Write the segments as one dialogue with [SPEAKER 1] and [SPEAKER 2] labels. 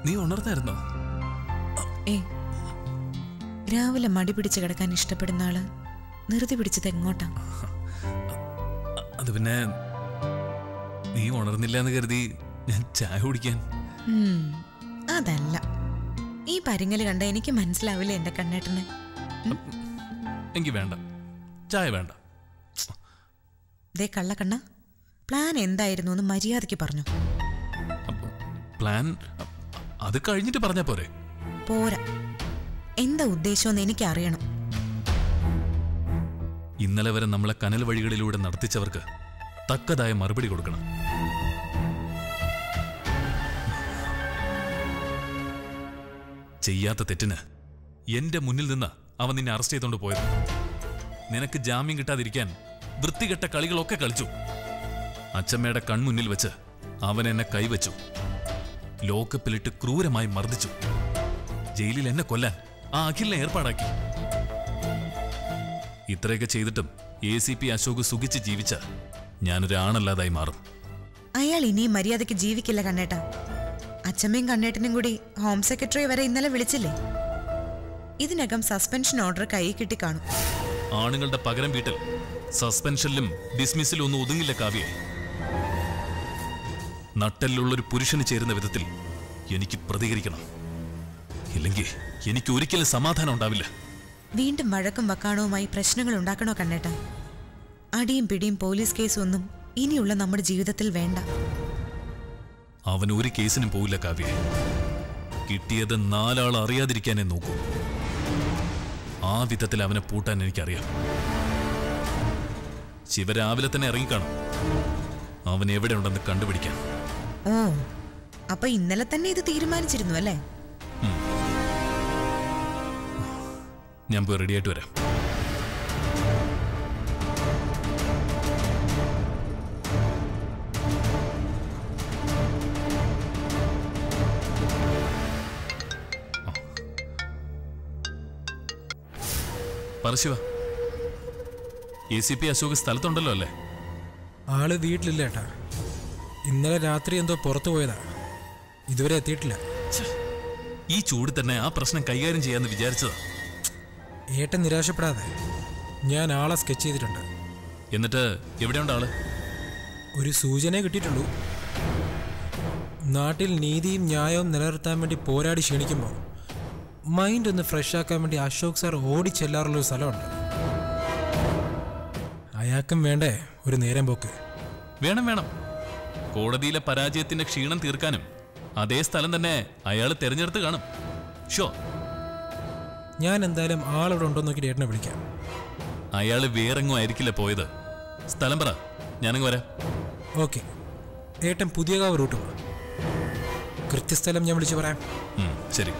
[SPEAKER 1] നീ ഉണർന്നായിരുന്നോ
[SPEAKER 2] ഏ രാവിലെ മടി പിടിച്ച് കിടക്കാൻ ഇഷ്ടപ്പെടുന്ന ആള് ധൃതി പിടിച്ചത് എങ്ങോട്ടാ
[SPEAKER 1] അ- അത് പിന്നെ നീ ഉണർന്നില്ല എന്ന് കരുതി ഞാൻ ചായ കുടിക്കാൻ
[SPEAKER 2] ഉം, അതല്ല ഈ പരിങ്ങല് കണ്ട എനിക്ക് മനസ്സിലാവില്ല എന്റെ കണ്ണേട്ടന്
[SPEAKER 1] എനിക്ക് വേണ്ട ചായ വേണ്ട
[SPEAKER 2] ദേ കള്ളക്കണ്ണ പ്ലാൻ എന്തായിരുന്നു എന്ന് മര്യാദയ്ക്ക് പറഞ്ഞു
[SPEAKER 1] അപ്പൊ പ്ലാൻ അ- അത് കഴിഞ്ഞിട്ട് പറഞ്ഞാ പോരെ
[SPEAKER 2] പോരാ എന്താ ഉദ്ദേശമെന്ന് എനിക്ക് അറിയണം
[SPEAKER 1] ഇന്നലെ വരെ നമ്മളെ കനൽ വഴികളിലൂടെ നടത്തിച്ചവർക്ക് തക്കതായ മറുപടി കൊടുക്കണം ചെയ്യാത്ത തെറ്റിന് എന്റെ മുന്നിൽ നിന്ന് അവൻ നിന്നെ അറസ്റ്റ് ചെയ്തുകൊണ്ട് പോയത് നിനക്ക് ജാമ്യം കിട്ടാതിരിക്കാൻ വൃത്തികെട്ട കളികളൊക്കെ കളിച്ചു അച്ചമ്മയുടെ കൺമുന്നിൽ വെച്ച് അവൻ എന്നെ കൈവച്ചു ലോക്കപ്പിലിട്ട് ക്രൂരമായി മർദ്ദിച്ചു ജയിലിൽ എന്നെ കൊല്ലാൻ ആ അഖിലിനെ ഏർപ്പാടാക്കി ഇത്രയൊക്കെ ചെയ്തിട്ടും എ സി പി അശോക് സുഖിച്ച് ജീവിച്ച ഞാനൊരാണല്ലാതായി മാറും
[SPEAKER 2] അയാൾ ഇനിയും മര്യാദയ്ക്ക് ജീവിക്കില്ല കണ്ണേട്ട അച്ഛമ്മയും കണ്ണേട്ടനും കൂടി ഹോം സെക്രട്ടറി വരെ ഇന്നലെ വിളിച്ചില്ലേ ഇതിനകം സസ്പെൻഷൻ ഓർഡർ കൈ കിട്ടി കാണും
[SPEAKER 1] ആണുങ്ങളുടെ പകരം വീട്ടിൽ സസ്പെൻഷനിലും ഡിസ്മിസിലും ഒന്നും ഒതുങ്ങില്ല കാവ്യെ നട്ടലിലുള്ളൊരു പുരുഷന് ചേരുന്ന വിധത്തിൽ എനിക്ക് പ്രതികരിക്കണം ഇല്ലെങ്കിൽ എനിക്ക് ഒരിക്കലും സമാധാനം ഉണ്ടാവില്ല
[SPEAKER 2] വീണ്ടും വഴക്കും വക്കാണവുമായി പ്രശ്നങ്ങൾ ഉണ്ടാക്കണോ കണ്ണേട്ട അടിയും പിടിയും പോലീസ് കേസും ഒന്നും ഇനിയുള്ള നമ്മുടെ ജീവിതത്തിൽ വേണ്ട
[SPEAKER 1] അവൻ ഒരു കേസിനും പോവില്ല കാവ്യ കിട്ടിയത് നാലാൾ അറിയാതിരിക്കാനേ നോക്കൂ ആ വിധത്തിൽ അവനെ പൂട്ടാൻ എനിക്കറിയാം ശിവ രാവിലെ തന്നെ ഇറങ്ങിക്കാണും അവൻ എവിടെ ഉണ്ടെന്ന് കണ്ടുപിടിക്കാൻ
[SPEAKER 2] ഓ അപ്പൊ ഇന്നലെ തന്നെ ഇത് തീരുമാനിച്ചിരുന്നു അല്ലേ
[SPEAKER 1] ഞാൻ പോയി റെഡിയായിട്ട് വരാം പറശിവ എ സി പി അശോക് സ്ഥലത്തുണ്ടല്ലോ അല്ലേ
[SPEAKER 3] ആള് വീട്ടിലില്ല ഏട്ടാ ഇന്നലെ രാത്രി എന്തോ പുറത്തു പോയതാ ഇതുവരെ എത്തിയിട്ടില്ല
[SPEAKER 1] ഈ ചൂട് തന്നെ ആ പ്രശ്നം കൈകാര്യം ചെയ്യാന്ന് വിചാരിച്ചതാ
[SPEAKER 3] ഏട്ടൻ നിരാശപ്പെടാതെ ഞാൻ ആളെ സ്കെച്ച് ചെയ്തിട്ടുണ്ട്
[SPEAKER 1] എന്നിട്ട് എവിടെയുണ്ട് ആള്
[SPEAKER 3] ഒരു സൂചന കിട്ടിയിട്ടുള്ളൂ നാട്ടിൽ നീതിയും ന്യായവും നിലനിർത്താൻ വേണ്ടി പോരാടി ക്ഷീണിക്കുമ്പോൾ മൈൻഡ് ഒന്ന് ഫ്രഷ് ആക്കാൻ വേണ്ടി അശോക് സാർ ഓടിച്ചെല്ലാറുള്ള ഒരു സ്ഥലമുണ്ട് അയാൾക്കും വേണ്ടേ ഒരു നേരം പോക്ക്
[SPEAKER 1] വേണം വേണം കോടതിയിലെ പരാജയത്തിന്റെ ക്ഷീണം തീർക്കാനും അതേ സ്ഥലം തന്നെ അയാൾ തെരഞ്ഞെടുത്ത് കാണും ഷോ
[SPEAKER 3] ഞാൻ എന്തായാലും ആളിവിടെ ഉണ്ടോ നോക്കി ഏട്ടനെ വിളിക്കാം
[SPEAKER 1] അയാൾ വേറെങ്ങും ആയിരിക്കില്ല പോയത് സ്ഥലം പറ ഞാനങ്ങ് വരാം
[SPEAKER 3] ഓക്കെ ഏട്ടൻ പുതിയകാവ് റൂട്ട് പോ കൃത്യസ്ഥലം ഞാൻ വിളിച്ചു പറയാം
[SPEAKER 1] ഉം, ശരി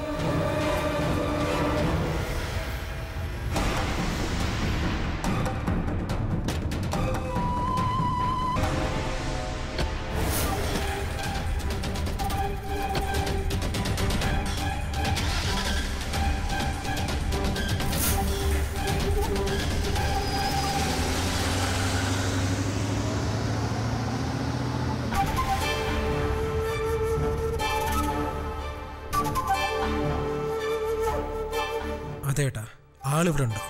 [SPEAKER 3] അതെ ഏട്ടാ ആളിവിടെ ഉണ്ട്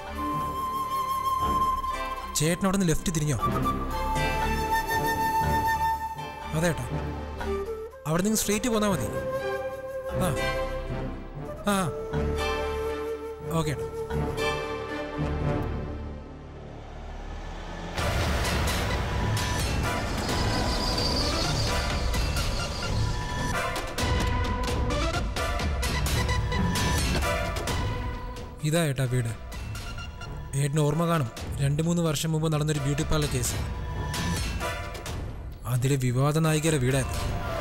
[SPEAKER 3] ചേട്ടൻ അവിടെ നിന്ന് ലെഫ്റ്റ് തിരിഞ്ഞോ അതെ ഏട്ടാ അവിടെ നിന്ന് സ്ട്രെയിറ്റ് പോന്നാൽ മതി ആ ആ ഓക്കെ ഏട്ടാ ഇതാ ഏട്ടാ വീട് ഏട്ടന് ഓർമ്മ കാണും രണ്ട് മൂന്ന് വർഷം മുമ്പ് നടന്നൊരു ബ്യൂട്ടി പാർലർ കേസ് അതിലെ വിവാദ നായികയുടെ വീടായിരുന്നു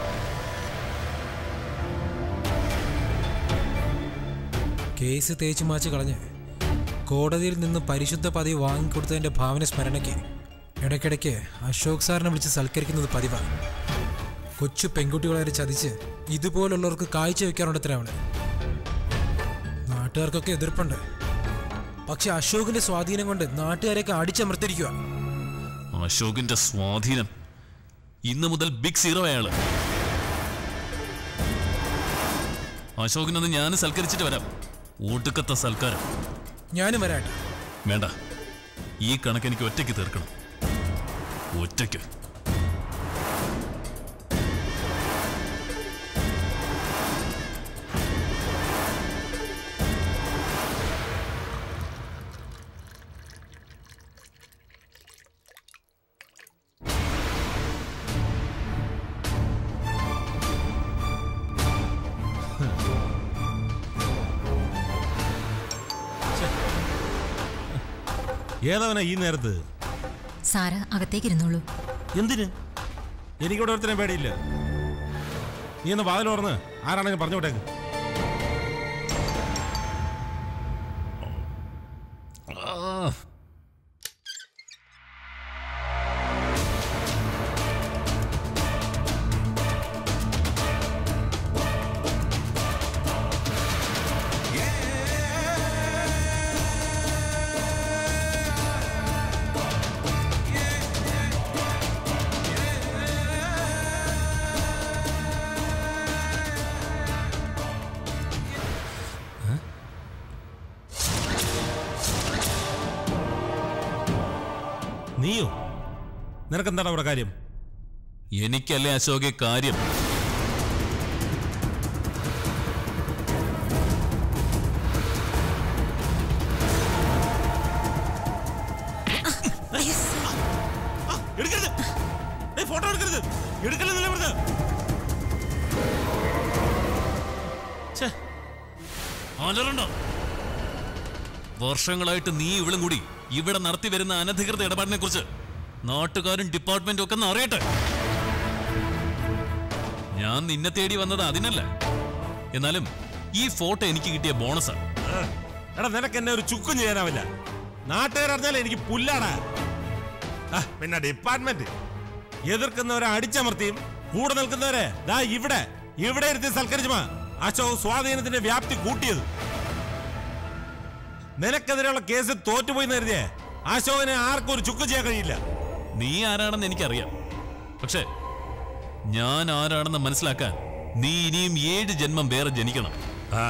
[SPEAKER 3] കേസ് തേച്ചു മാച്ച് കളഞ്ഞ് കോടതിയിൽ നിന്ന് പരിശുദ്ധ പദവി വാങ്ങിക്കൊടുത്തതിന്റെ ഭാവന സ്മരണയ്ക്ക് ഇടയ്ക്കിടയ്ക്ക് അശോക് സാറിനെ വിളിച്ച് സൽക്കരിക്കുന്നത് പതിവാണ് കൊച്ചു പെൺകുട്ടികളെ ചതിച്ച് ഇതുപോലുള്ളവർക്ക് കാഴ്ച വെക്കാറുണ്ട് ഇത്ര അവള് നാട്ടുകാർക്കൊക്കെ എതിർപ്പുണ്ട് പക്ഷെ അശോകിന്റെ സ്വാധീനം കൊണ്ട് നാട്ടുകാരെയൊക്കെ അടിച്ചമർത്തിരിക്കുക
[SPEAKER 1] അശോകിന്റെ സ്വാധീനം ഇന്നു മുതൽ ബിഗ് സീറോ അയാള് അശോകിനൊന്ന് ഞാൻ സൽക്കരിച്ചിട്ട് വരാം ഒടുക്കത്തെ സൽക്കാരം
[SPEAKER 3] ഞാനും വരാട്ടെ
[SPEAKER 1] വേണ്ട ഈ കണക്ക് എനിക്ക് ഒറ്റയ്ക്ക് തീർക്കണം ഒറ്റയ്ക്ക്
[SPEAKER 4] ഏതവനാ ഈ നേരത്ത്
[SPEAKER 5] സാര അകത്തേക്ക് ഇരുന്നോളൂ
[SPEAKER 4] എന്തിന് എനിക്കിവിടെ ഒരുത്തനെ പേടിയില്ല നീ ഒന്ന് വാതിൽ തുറന്ന് ആരാണെങ്കിലും പറഞ്ഞു വിട്ടേക്ക് നീയോ നിനക്കെന്താണ് അവിടെ കാര്യം
[SPEAKER 1] എനിക്കല്ലേ അശോകെ കാര്യം
[SPEAKER 4] എടുക്കരുത് ഏയ്, ഫോട്ടോ എടുക്കരുത് എടുക്കലെന്നല്ലേ പറഞ്ഞത് ഛേ,
[SPEAKER 1] അലറണ്ട വർഷങ്ങളായിട്ട് നീ ഇവളും കൂടി ഇവിടെ നടത്തി വരുന്ന അനധികൃത ഇടപാടിനെ കുറിച്ച് നാട്ടുകാരും ഡിപ്പാർട്ട്മെന്റും ഒക്കെ ഒന്ന് അറിയട്ടെ ഞാൻ നിന്നെ തേടി വന്നത് അതിനല്ല എന്നാലും ഈ ഫോട്ടോ എനിക്ക് കിട്ടിയ ബോണസാ
[SPEAKER 4] ആ, എടാ നിനക്ക് എന്നെ ഒരു ചുക്കും ചെയ്യാനാവില്ല നാട്ടുകാരറിഞ്ഞാൽ എനിക്ക് പുല്ലാടാ ആ, പിന്നെ ഡിപ്പാർട്ട്മെന്റ് എതിർക്കുന്നവരെ അടിച്ചമർത്തിയും കൂടെ നിൽക്കുന്നവരെ ദാ ഇവിടെ ഇവിടെ ഇരുത്തി സൽക്കരിച്ചുമാ അശോക് സ്വാധീനത്തിന്റെ വ്യാപ്തി കൂട്ടിയത് നിനക്കെതിരെയുള്ള കേസ് തോറ്റുപോയി കരുതിയേ അശോകനെ ആർക്കും ഒരു ചുക്കും ചെയ്യാൻ കഴിയില്ല
[SPEAKER 1] നീ ആരാണെന്ന് എനിക്കറിയാം പക്ഷേ ഞാൻ ആരാണെന്ന് മനസ്സിലാക്കാൻ നീ ഇനിയും ഏഴ് ജന്മം വേറെ ജനിക്കണം
[SPEAKER 4] ആ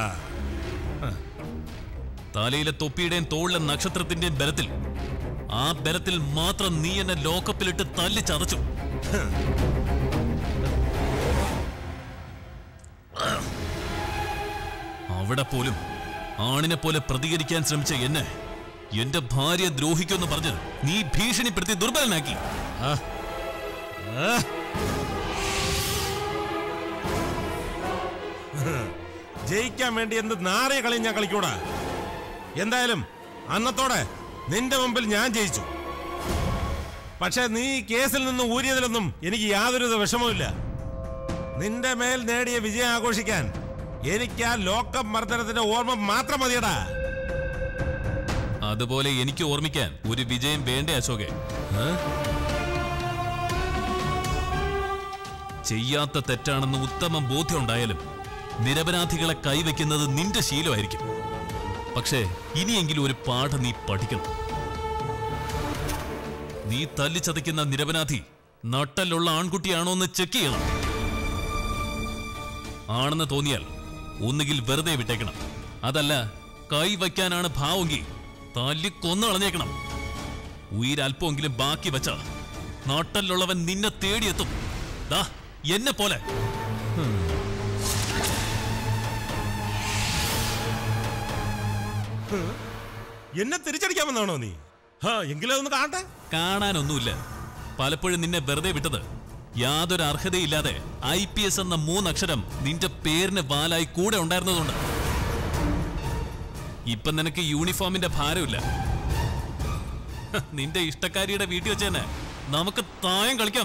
[SPEAKER 1] തലയിലെ തൊപ്പിയുടെയും തോളിലെ നക്ഷത്രത്തിന്റെയും ബലത്തിൽ ആ ബലത്തിൽ മാത്രം നീ എന്നെ ലോക്കപ്പിലിട്ട് തല്ലി ചതച്ചു അവിടെ പോലും ആണിനെ പോലെ പ്രതികരിക്കാൻ ശ്രമിച്ച എന്നെ എന്റെ ഭാര്യ ദ്രോഹിക്കുമെന്ന് പറഞ്ഞ് നീ ഭീഷണിപ്പെടുത്തി ദുർബലനാക്കി
[SPEAKER 4] ആ. ആ. ജയിക്കാൻ വേണ്ടി എന്ത് നാറിയ കളി ഞാൻ കളിക്കൂടാ എന്തായാലും അന്നത്തോടെ നിന്റെ മുമ്പിൽ ഞാൻ ജയിച്ചു പക്ഷെ നീ ഈ കേസിൽ നിന്ന് ഊരിയതിലൊന്നും എനിക്ക് യാതൊരു വിഷമവുമില്ല നിന്റെ മേൽ നേടിയ വിജയം ആഘോഷിക്കാൻ എനിക്ക് ആ ലോക്കപ്പ് മർദ്ദനത്തിന്റെ ഓർമ്മ മാത്രം മതിയടാ
[SPEAKER 1] അതുപോലെ എനിക്ക് ഓർമ്മിക്കാൻ ഒരു വിജയം വേണ്ടേ അശോകെ
[SPEAKER 4] ഏ?
[SPEAKER 1] ചെയ്യാത്ത തെറ്റാണെന്ന് ഉത്തമ ബോധ്യം ഉണ്ടായാലും നിരപരാധികളെ കൈവയ്ക്കുന്നത് നിന്റെ ശീലമായിരിക്കും പക്ഷേ ഇനിയെങ്കിലും ഒരു പാഠം നീ പഠിക്കണം നീ തല്ലിച്ചതയ്ക്കുന്ന നിരപരാധി നട്ടലുള്ള ആൺകുട്ടിയാണോ എന്ന് ചെക്ക് ചെയ്യണം ആണെന്ന് തോന്നിയാൽ ഒന്നുകിൽ വെറുതെ വിട്ടേക്കണം അതല്ല കൈ വയ്ക്കാനാണ് ഭാവമെങ്കിൽ തല്ലി കൊന്നു കളഞ്ഞേക്കണം ഉയരൽപ്പമെങ്കിലും ബാക്കി വെച്ച നാട്ടലിലുള്ളവൻ നിന്നെ തേടിയെത്തും ദാ എന്നെ പോലെ
[SPEAKER 4] എന്നെ തിരിച്ചടിക്കാമെന്നാണോ നീ ഹാ എങ്കിലും അതൊന്ന് കാണട്ടെ
[SPEAKER 1] കാണാനൊന്നുമില്ല പലപ്പോഴും നിന്നെ വെറുതെ വിട്ടത് യാതൊരു അർഹതയില്ലാതെ ഐ പി എസ് എന്ന മൂന്നക്ഷരം നിന്റെ പേരിന് വാലായി കൂടെ ഉണ്ടായിരുന്നതുകൊണ്ട് ഇപ്പൊ നിനക്ക് യൂണിഫോമിന്റെ ഭാരമില്ല ഹ, നിന്റെ ഇഷ്ടക്കാരിയുടെ വീട്ടിൽ വെച്ച് തന്നെ നമുക്ക് തായം കളിക്കാം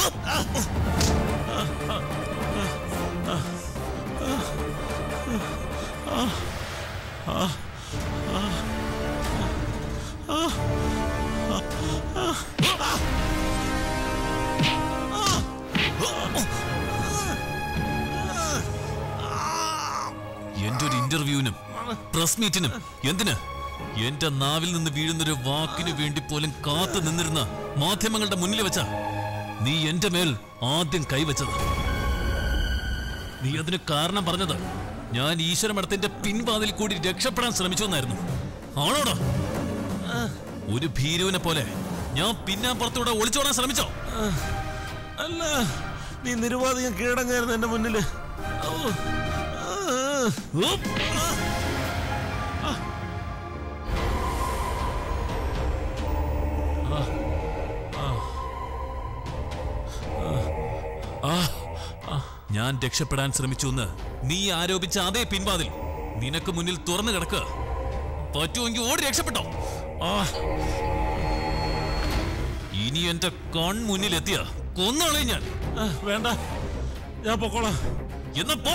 [SPEAKER 1] എന്റെ ഒരു ഇന്റർവ്യൂവിനും പ്രസ് മീറ്റിനും എന്തിന് എന്റെ നാവിൽ നിന്ന് വീഴുന്നൊരു വാക്കിനു വേണ്ടി പോലും കാത്തു നിന്നിരുന്ന മാധ്യമങ്ങളുടെ മുന്നിൽ വെച്ച നീ എന്റെ മേൽ ആദ്യം കൈവച്ചത് നീ അതിന് കാരണം പറഞ്ഞത് ഞാൻ ഈശ്വര മഠത്തിന്റെ പിൻവാതിൽ കൂടി രക്ഷപ്പെടാൻ ശ്രമിച്ചു എന്നായിരുന്നു ആണോടാ ഒരു ഭീരുവിനെ പോലെ ഞാൻ പിന്നാമ്പുറത്തൂടെ ഒളിച്ചോടാൻ ശ്രമിച്ചോ
[SPEAKER 4] അല്ല നീ നിരുപാധികം കീഴടങ്ങായിരുന്നു എന്റെ മുന്നില് ഓ. ആ.
[SPEAKER 1] ഉപ്പ്. ഞാൻ രക്ഷപ്പെടാൻ ശ്രമിച്ചു എന്ന് നീ ആരോപിച്ച അതേ പിൻവാതിൽ നിനക്ക് മുന്നിൽ തുറന്നു കിടക്കുക പറ്റുമെങ്കിൽ ഓടി രക്ഷപ്പെട്ടോ ആ ഇനി എന്റെ കൺമുന്നിലെത്തിയ കൊന്നാളെ ഞാൻ
[SPEAKER 4] ആ, വേണ്ട ഞാൻ പൊക്കോളാം
[SPEAKER 1] എന്നാ പോ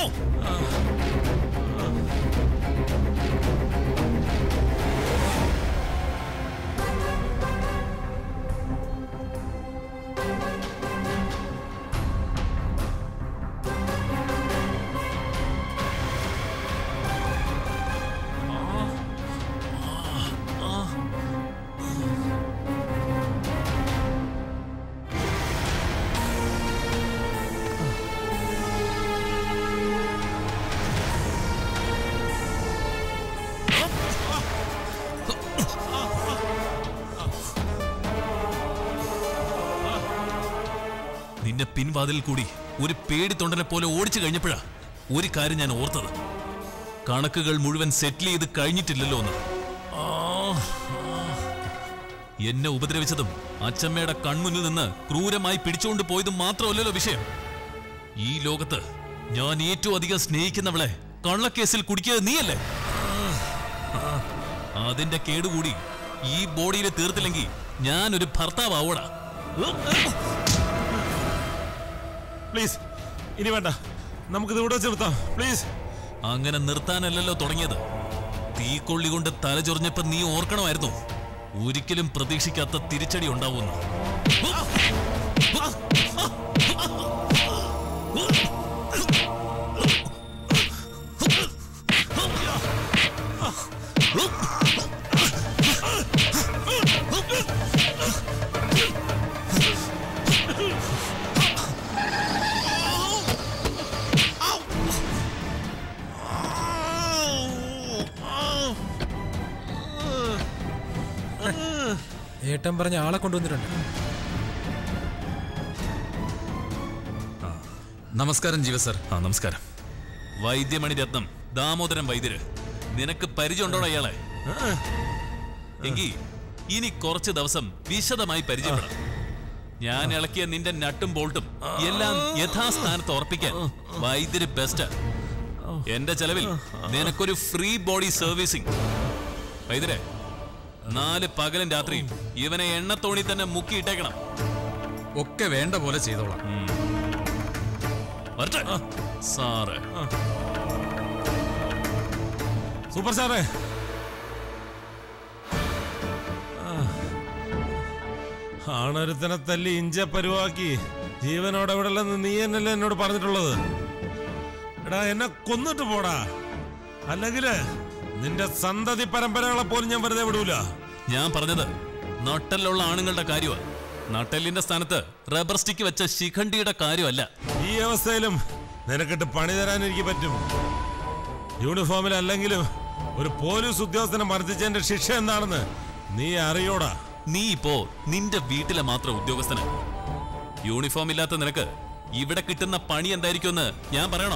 [SPEAKER 1] നിന്നെ പിൻവാതിൽ കൂടി ഒരു പേടി തൊണ്ടനെ പോലെ ഓടിച്ചു കഴിഞ്ഞപ്പോഴാ ഒരു കാര്യം ഞാൻ ഓർത്തത് കണക്കുകൾ മുഴുവൻ സെറ്റിൽ ചെയ്ത് കഴിഞ്ഞിട്ടില്ലല്ലോ എന്ന് ആ, ആ. എന്നെ ഉപദ്രവിച്ചതും അച്ചമ്മയുടെ കൺമുന്നിൽ നിന്ന് ക്രൂരമായി പിടിച്ചുകൊണ്ട് പോയതും മാത്രമല്ലല്ലോ വിഷയം ഈ ലോകത്ത് ഞാൻ ഏറ്റവും അധികം സ്നേഹിക്കുന്നവളെ കള്ളക്കേസിൽ കുടിക്കുക നീയല്ലേ അതിന്റെ കേടുകൂടി ഈ ബോഡിയിൽ തീർത്തില്ലെങ്കിൽ ഞാനൊരു ഭർത്താവോടാ
[SPEAKER 4] പ്ലീസ് ഇനി വേണ്ട നമുക്കിത് ഇവിടെ വെച്ച് നിർത്താം പ്ലീസ്
[SPEAKER 1] അങ്ങനെ നിർത്താനല്ലല്ലോ തുടങ്ങിയത് തീക്കൊള്ളി കൊണ്ട് തലചൊറിഞ്ഞപ്പോ നീ ഓർക്കണമായിരുന്നു ഒരിക്കലും പ്രതീക്ഷിക്കാത്ത തിരിച്ചടി ഉണ്ടാവുമെന്ന്
[SPEAKER 3] ഏട്ടൻ പറഞ്ഞ ആളെ കൊണ്ടുവന്നിട്ടുണ്ട്
[SPEAKER 1] നമസ്കാരം ജീവ സർ ആ നമസ്കാരം വൈദ്യമണി രത്നം ദാമോദരൻ വൈദ്യര് നിനക്ക് പരിചയമുണ്ടോടാ ഇയാളെ എങ്കി ഇനി കുറച്ച് ദിവസം വിശദമായി പരിചയപ്പെടാം ഞാൻ ഇളക്കിയ നിന്റെ നട്ടും ബോൾട്ടും എല്ലാം യഥാസ്ഥാനത്ത് ഉറപ്പിക്കാൻ വൈദ്യര് ബെസ്റ്റ് എന്റെ ചെലവിൽ നിനക്കൊരു ഫ്രീ ബോഡി സർവീസിംഗ് വൈദ്യരെ നാല് പകലും രാത്രിയും ഇവനെ എണ്ണത്തോണി തന്നെ മുക്കിയിട്ടേക്കണം
[SPEAKER 6] ഒക്കെ വേണ്ട പോലെ ചെയ്തോളാം
[SPEAKER 1] വരട്ടെ സാറ്
[SPEAKER 4] സൂപ്പർ സാറേ ആണൊരുത്തനെ തല്ലി ഇഞ്ച പരുവാക്കി ജീവനോടെ ഇവിടെ ഉള്ളെന്ന് നീ എന്നല്ലേ എന്നോട് പറഞ്ഞിട്ടുള്ളത് എടാ എന്നെ കൊന്നിട്ട് പോടാ അല്ലെങ്കിൽ നിന്റെ സന്തതി പരമ്പരകളെ പോലും ഞാൻ വെറുതെ വിടൂല
[SPEAKER 1] ഞാൻ പറഞ്ഞത് നട്ടലുള്ള ആണുങ്ങളുടെ കാര്യമാണ് നട്ടെല്ലിന്റെ സ്ഥാനത്ത് റബ്ബർ സ്റ്റിക്ക് വെച്ച ശിഖണ്ഡിയുടെ കാര്യമല്ല
[SPEAKER 4] ഈ അവസ്ഥയിലും നിനക്കിട്ട് പണി തരാൻ എനിക്ക് പറ്റും യൂണിഫോമിൽ അല്ലെങ്കിലും ഒരു പോലീസ് ഉദ്യോഗസ്ഥനെ മർദ്ദിച്ചതിന്റെ ശിക്ഷ എന്താണെന്ന് നീ അറിയോടാ
[SPEAKER 1] നീ ഇപ്പോ നിന്റെ വീട്ടിലെ മാത്രം ഉദ്യോഗസ്ഥന് യൂണിഫോം ഇല്ലാത്ത നിനക്ക് ഇവിടെ കിട്ടുന്ന പണി എന്തായിരിക്കുമെന്ന് ഞാൻ പറയണോ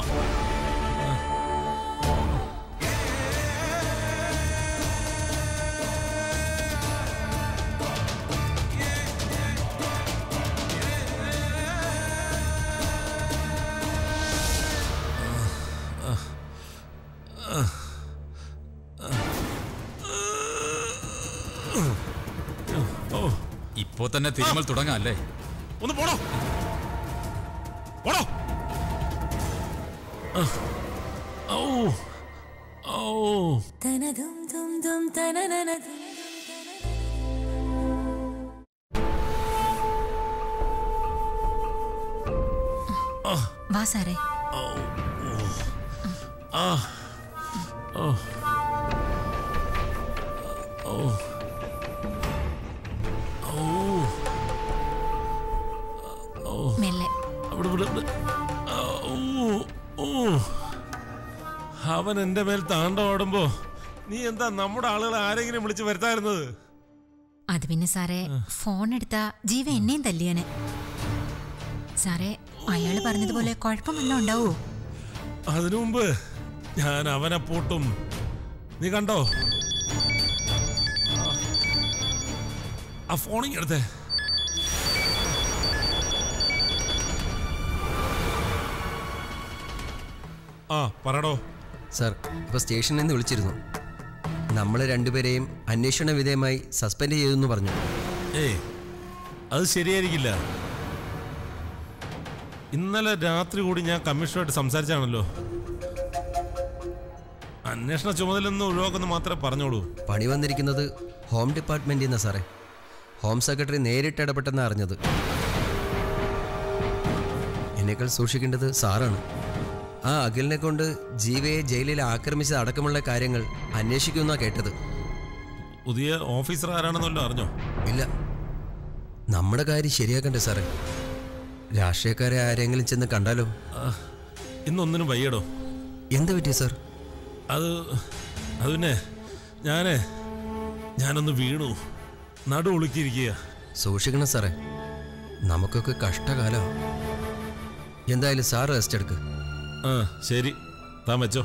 [SPEAKER 6] ഇപ്പോ തന്നെ തിരുമൽ തുടങ്ങാം അല്ലേ
[SPEAKER 4] ഒന്ന് പോടോ ഓടോ
[SPEAKER 1] ഔ ഔ
[SPEAKER 5] വാ സാറേ
[SPEAKER 1] ആ ഓ ഓ ഓ
[SPEAKER 5] മെല്ലെ
[SPEAKER 1] അവിടെ ഇവിടെ ഇവിടെ. ആ, ഓ ഓ
[SPEAKER 4] അവൻ എന്റെ മേൽ താണ്ടോടുമ്പോ നീ എന്താ നമ്മുടെ ആളുകളെ ആരെങ്കിലും വിളിച്ച് വരുത്തായിരുന്നത്
[SPEAKER 5] അത് പിന്നെ സാറേ ഫോൺ എടുത്താ ജീവ എന്നെയും തല്ലിയാന് സാറേ അയാള് പറഞ്ഞതുപോലെ കുഴപ്പം വല്ലതും ഉണ്ടാവോ
[SPEAKER 4] അതിനു മുമ്പ് ഞാൻ അവനെ പൂട്ടും നീ കണ്ടോ ആ ഫോണിങ് എടുത്തേ ആ പറടോ
[SPEAKER 7] സാർ ഇപ്പോൾ സ്റ്റേഷനിൽ നിന്ന് വിളിച്ചിരുന്നു നമ്മൾ രണ്ടുപേരെയും അന്വേഷണ വിധേയമായി സസ്പെൻഡ് ചെയ്തെന്ന് പറഞ്ഞു
[SPEAKER 4] ഏയ് അത് ശരിയായിരിക്കില്ല ഇന്നലെ രാത്രി കൂടി ഞാൻ കമ്മീഷണറായിട്ട് സംസാരിച്ചാണല്ലോ അന്വേഷണ ചുമതല നിന്ന് ഒഴിവാക്കുന്ന മാത്രമേ പറഞ്ഞോളൂ
[SPEAKER 7] പണി വന്നിരിക്കുന്നത് ഹോം ഡിപ്പാർട്ട്മെൻറ്റിൽ നിന്നാണ് സാറേ ഹോം സെക്രട്ടറി നേരിട്ട് ഇടപെട്ടെന്നാണ് അറിഞ്ഞത് എന്നേക്കാൾ സൂക്ഷിക്കേണ്ടത് സാറാണ് ആ അഖിലിനെ കൊണ്ട് ജീവയെ ജയിലിൽ ആക്രമിച്ചത് അടക്കമുള്ള കാര്യങ്ങൾ അന്വേഷിക്കുമെന്നാണ് കേട്ടത്
[SPEAKER 4] പുതിയ ഓഫീസർ ആരാണെന്നല്ലോ അറിഞ്ഞോ
[SPEAKER 7] ഇല്ല നമ്മുടെ കാര്യം ശരിയാക്കണ്ടേ സാറേ രാഷ്ട്രീയക്കാരെ ആരെങ്കിലും ചെന്ന് കണ്ടാലോ
[SPEAKER 4] ആ, ഇന്നൊന്നിനും വയ്യടോ
[SPEAKER 7] എന്താ പറ്റിയ സാർ
[SPEAKER 4] അത് അത് പിന്നെ ഞാനേ ഞാനൊന്ന് വീണു നടു ഒളുക്കിയിരിക്കുക
[SPEAKER 7] സൂക്ഷിക്കണം സാറേ നമുക്കൊക്കെ കഷ്ടകാലം എന്തായാലും സാർ റെസ്റ്റ് എടുക്ക്
[SPEAKER 4] ആ ശരി താൻ വെച്ചോ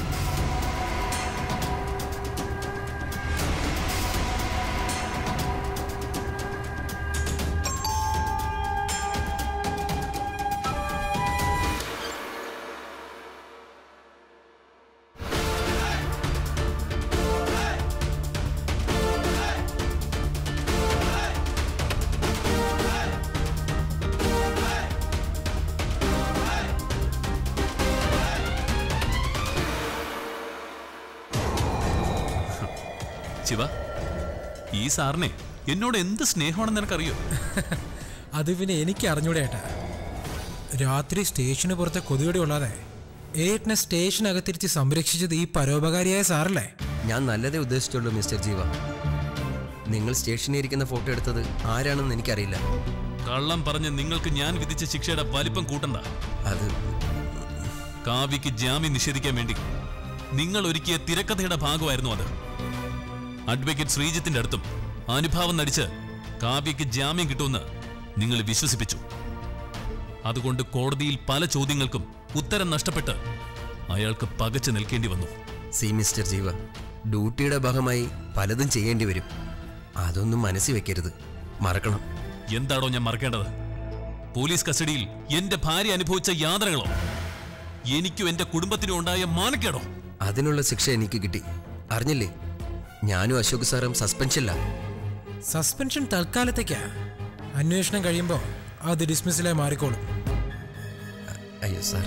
[SPEAKER 1] ശിവ ഈ സാറിനെ എന്നോട് എന്ത് സ്നേഹമാണെന്ന് നിനക്കറിയോ
[SPEAKER 3] അത് പിന്നെ എനിക്ക് അറിഞ്ഞൂടെ ഏട്ടാ രാത്രി സ്റ്റേഷന് പുറത്തെ കൊതുകടി കൊള്ളാതെ ഏട്ടനെ സ്റ്റേഷനകത്തിരിച്ച് സംരക്ഷിച്ചത് ഈ പരോപകാരിയായ സാറല്ലേ
[SPEAKER 7] ഞാൻ നല്ലതേ ഉദ്ദേശിച്ചുള്ളൂ മിസ്റ്റർ ജീവ നിങ്ങൾ സ്റ്റേഷനിൽ ഇരിക്കുന്ന ഫോട്ടോ എടുത്തത് ആരാണെന്ന് എനിക്കറിയില്ല
[SPEAKER 1] കള്ളം പറഞ്ഞ് നിങ്ങൾക്ക് ഞാൻ വിധിച്ച ശിക്ഷയുടെ വലിപ്പം കൂട്ടണ്ട
[SPEAKER 7] അത്
[SPEAKER 1] കാവ്യക്ക് ജാമ്യം നിഷേധിക്കാൻ വേണ്ടി നിങ്ങൾ ഒരുക്കിയ തിരക്കഥയുടെ ഭാഗമായിരുന്നു അത് അഡ്വക്കേറ്റ് ശ്രീജിത്തിന്റെ അടുത്തും അനുഭാവം നടിച്ച് കാവ്യക്ക് ജാമ്യം കിട്ടുമെന്ന് നിങ്ങൾ വിശ്വസിപ്പിച്ചു അതുകൊണ്ട് കോടതിയിൽ പല ചോദ്യങ്ങൾക്കും ഉത്തരം നഷ്ടപ്പെട്ട് അയാൾക്ക് പകച്ചു നിൽക്കേണ്ടി വന്നു
[SPEAKER 7] സി മിസ്റ്റർ ജീവ ഡ്യൂട്ടിയുടെ ഭാഗമായി പലതും ചെയ്യേണ്ടി വരും അതൊന്നും മനസ്സിൽ വെക്കരുത് മറക്കണം
[SPEAKER 1] എന്താണോ ഞാൻ മറക്കേണ്ടത് പോലീസ് കസ്റ്റഡിയിൽ എന്റെ ഭാര്യ അനുഭവിച്ച യാതനകളോ എനിക്കും എന്റെ കുടുംബത്തിനും ഉണ്ടായ മാനക്കേടോ
[SPEAKER 7] അതിനുള്ള ശിക്ഷ എനിക്ക് കിട്ടി അറിഞ്ഞില്ലേ ഞാനും അശോക് സാറും സസ്പെൻഷനില്ല
[SPEAKER 3] സസ്പെൻഷൻ തൽക്കാലത്തേക്കാ അന്വേഷണം കഴിയുമ്പോൾ അത് ഡിസ്മിസിലായി മാറിക്കോളും
[SPEAKER 7] അയ്യോ സാർ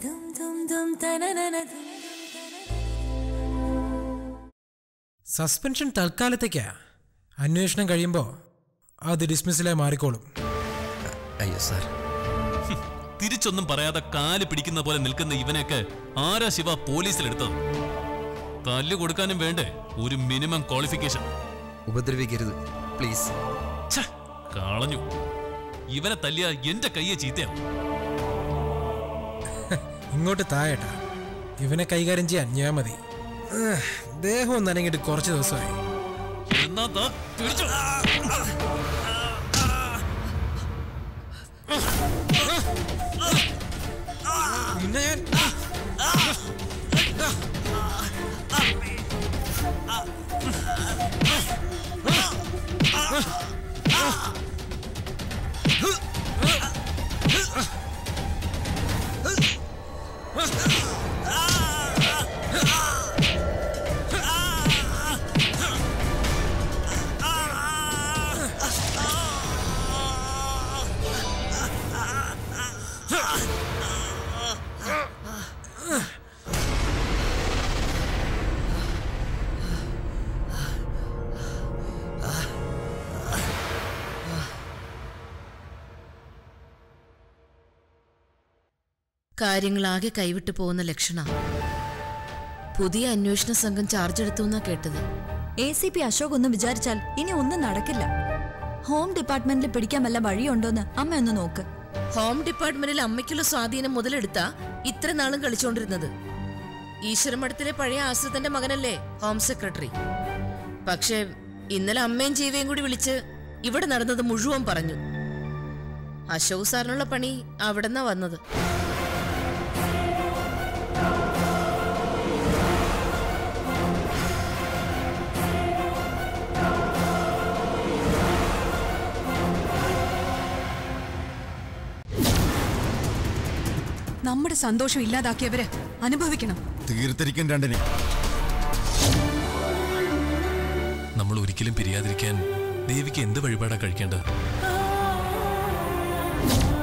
[SPEAKER 3] സസ്പെൻഷൻ തൽക്കാലത്തേക്കാ അന്വേഷണം കഴിയുമ്പോൾ അത് ഡിസ്മിസിലായി മാറിക്കോളും
[SPEAKER 7] അയ്യോ സാർ
[SPEAKER 1] തിരിച്ചൊന്നും പറയാതെ കാല് പിടിക്കുന്ന പോലെ നിൽക്കുന്ന ഇവനെയൊക്കെ ആരാ ശിവ പോലീസിലെടുത്തത് തല്ലു കൊടുക്കാനും വേണ്ടേ ഒരു മിനിമം ക്വാളിഫിക്കേഷൻ
[SPEAKER 7] ഉപദ്രവിക്കരുത് പ്ലീസ്
[SPEAKER 1] ഛ, കളഞ്ഞു ഇവനെ തല്ലിയ എന്റെ കയ്യെ ചീത്തയാവും
[SPEAKER 3] ഇങ്ങോട്ട് തായേട്ടാ ഇവനെ കൈകാര്യം ചെയ്യാൻ ഞാൻ മതി ഏഹ്, ദേഹം ഒന്ന് അനങ്ങിയിട്ട് കുറച്ച് ദിവസമായി
[SPEAKER 1] എന്നാ ദാ പിടിച്ചോ.
[SPEAKER 3] പിന്നെ ഞാൻ
[SPEAKER 8] കാര്യങ്ങളാകെ കൈവിട്ടു പോകുന്ന ലക്ഷണ പുതിയ അന്വേഷണ സംഘം ചാർജ് എടുത്തു എന്നാ കേട്ടത്
[SPEAKER 9] എ സി പി അശോക് ഒന്ന് വിചാരിച്ചാൽ ഇനി ഒന്നും നടക്കില്ല ഹോം ഡിപ്പാർട്ട്മെന്റിൽ പിടിക്കാൻ വല്ല വഴിയുണ്ടോന്ന് അമ്മ ഒന്ന് നോക്ക്
[SPEAKER 8] ഹോം ഡിപ്പാർട്ട്മെന്റിൽ അമ്മയ്ക്കുള്ള സ്വാധീനം മുതലെടുത്താ ഇത്ര നാളും കളിച്ചോണ്ടിരുന്നത് ഈശ്വരമഠത്തിലെ പഴയ ആശ്രിതന്റെ മകനല്ലേ ഹോം സെക്രട്ടറി പക്ഷേ ഇന്നലെ അമ്മയും ജീവയും കൂടി വിളിച്ച് ഇവിടെ നടന്നത് മുഴുവൻ പറഞ്ഞു അശോക് സാറിനുള്ള പണി അവിടെന്നാ വന്നത്
[SPEAKER 10] നമ്മുടെ സന്തോഷം ഇല്ലാതാക്കിയവര് അനുഭവിക്കണം
[SPEAKER 11] തീർത്തിരിക്കും രണ്ടിനെ
[SPEAKER 1] നമ്മൾ ഒരിക്കലും പിരിയാതിരിക്കാൻ ദേവിക്ക് എന്ത് വഴിപാടാ കഴിക്കേണ്ടത്